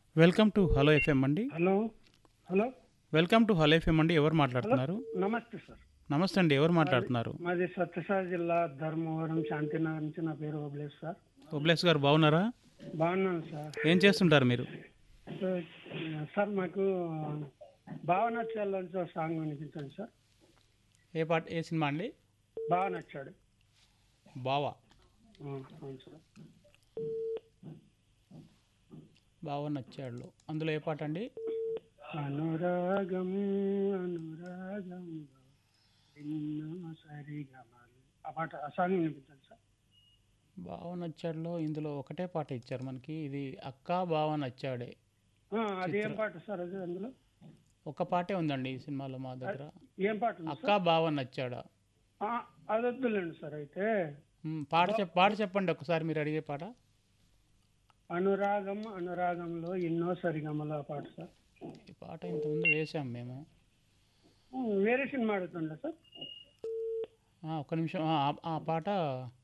welcome to hello FM అండి hello hello welcome to hello FM అండి ఎవరు మాట్లాడుతున్నారు నమస్తే సార్ నమస్తే అండి ఎవరు మాట్లాడుతున్నారు మాది సత్యసాయి జిల్లా ధర్మవరం శాంతినగర్ నుంచి నా పేరు ఓబ్లేష్ సార్ ఓబ్లేస్ గారు బాగున్నారా బాగున్నాను సార్ ఏం చేస్తుంటారు మీరు సో, సార్ మాకు బాగా నచ్చాలని ఒక సాంగ్ వినిపించండి సార్ ఏ పాట ఏ సినిమా అండి బాగా నచ్చాడు బావా ఆ, అవును సార్ బావా నచ్చాడు అందులో ఏ పాట అండి అనురాగం అనురాగం ఎన్నో సరిగమలు ఆ పాట ఆ సాంగ్ వినిపించండి సార్ బావ నచ్చాడులో ఇందులో ఒకటే పాట ఇచ్చారు మనకి ఇది అక్క బావ నచ్చాడే ఆ, అది ఏం పాట సార్ అది అందులో ఒక పాటే ఉందండి ఈ సినిమాలో మా దగ్గర ఏం పాట ఉంది అక్క బావ నచ్చాడా ఆ, అది వద్దులేండి సార్ అయితే మ్, పాట చెప్ పాట చెప్పండి ఒకసారి మీరు అడిగే పాట అనురాగం అనురాగంలో ఎన్నో సరిగమల ఆ పాట సార్ ఈ పాట ఇంతకుముందు వేసాం మేము ఉమ్, వేరే సినిమా అడుగుతుండ సార్ ఆ, ఒక్క నిమిషం ఆ, ఆ పాట